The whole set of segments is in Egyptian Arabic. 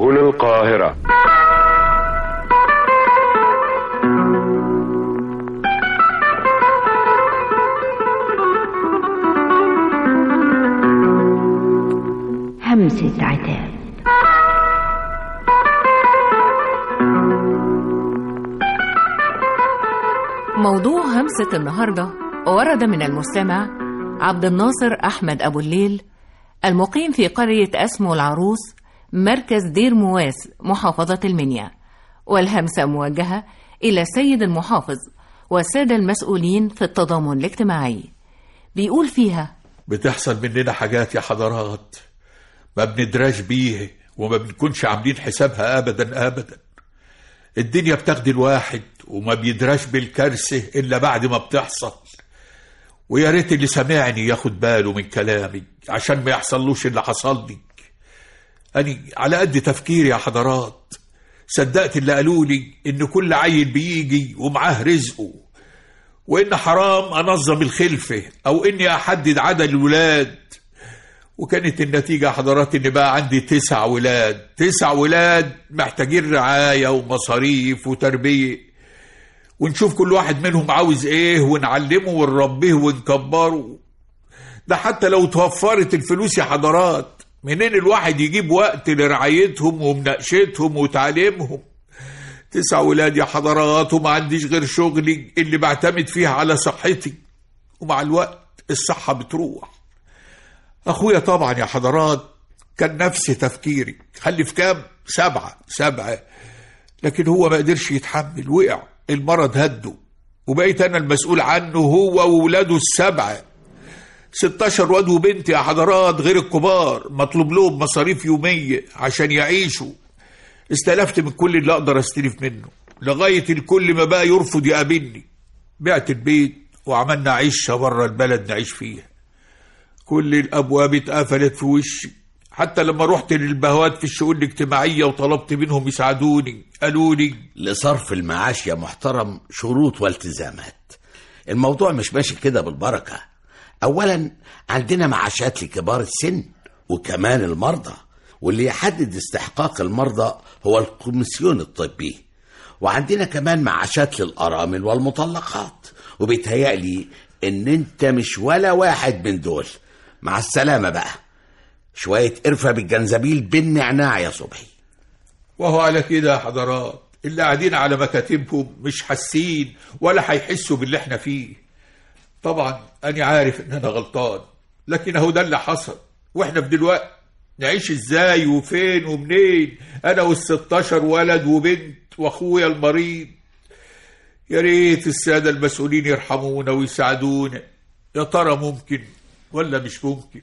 هنا القاهرة همسة عتاب موضوع همسة النهاردة ورد من المستمع عبد الناصر أحمد أبو الليل المقيم في قرية أسمو العروس مركز دير مواس محافظة المنيا والهمسة موجهة إلى السيد المحافظ والسادة المسؤولين في التضامن الاجتماعي بيقول فيها بتحصل مننا حاجات يا حضرات ما بندراش بيه وما بنكونش عاملين حسابها ابدا ابدا الدنيا بتاخد الواحد وما بيدراش بالكارثه الا بعد ما بتحصل ويا ريت اللي سامعني ياخد باله من كلامي عشان ما يحصلوش اللي حصل لي أنا على قد تفكيري يا حضرات صدقت اللي قالوا لي إن كل عيل بيجي ومعاه رزقه وإن حرام أنظم الخلفة أو إني أحدد عدد الولاد وكانت النتيجة يا حضرات إن بقى عندي تسع ولاد تسع ولاد محتاجين رعاية ومصاريف وتربية ونشوف كل واحد منهم عاوز إيه ونعلمه ونربيه ونكبره ده حتى لو توفرت الفلوس يا حضرات منين الواحد يجيب وقت لرعايتهم ومناقشتهم وتعليمهم تسع ولاد يا حضرات وما عنديش غير شغلي اللي بعتمد فيه على صحتي ومع الوقت الصحة بتروح أخويا طبعا يا حضرات كان نفس تفكيري خلي في كام سبعة سبعة لكن هو ما قدرش يتحمل وقع المرض هده وبقيت أنا المسؤول عنه هو وولاده السبعة 16 واد وبنت يا حضرات غير الكبار مطلوب لهم مصاريف يومية عشان يعيشوا استلفت من كل اللي اقدر استلف منه لغاية الكل ما بقى يرفض يقابلني بعت البيت وعملنا عيشة بره البلد نعيش فيها كل الابواب اتقفلت في وشي حتى لما رحت للبهوات في الشؤون الاجتماعية وطلبت منهم يساعدوني قالوا لي لصرف المعاش يا محترم شروط والتزامات الموضوع مش ماشي كده بالبركة أولا عندنا معاشات لكبار السن وكمان المرضى واللي يحدد استحقاق المرضى هو الكوميسيون الطبي وعندنا كمان معاشات للأرامل والمطلقات وبيتهيألي إن أنت مش ولا واحد من دول مع السلامة بقى شوية قرفة بالجنزبيل بالنعناع يا صبحي وهو على كده يا حضرات اللي قاعدين على مكاتبهم مش حاسين ولا هيحسوا باللي احنا فيه طبعا انا عارف ان انا غلطان لكن اهو ده اللي حصل واحنا في دلوقتي نعيش ازاي وفين ومنين انا والستاشر ولد وبنت واخويا المريض يا ريت الساده المسؤولين يرحمونا ويساعدونا يا ترى ممكن ولا مش ممكن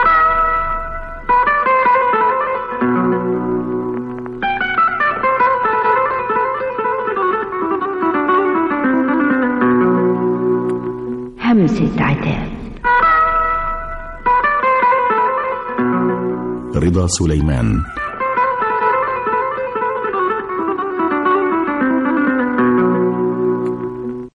همسة عتاب رضا سليمان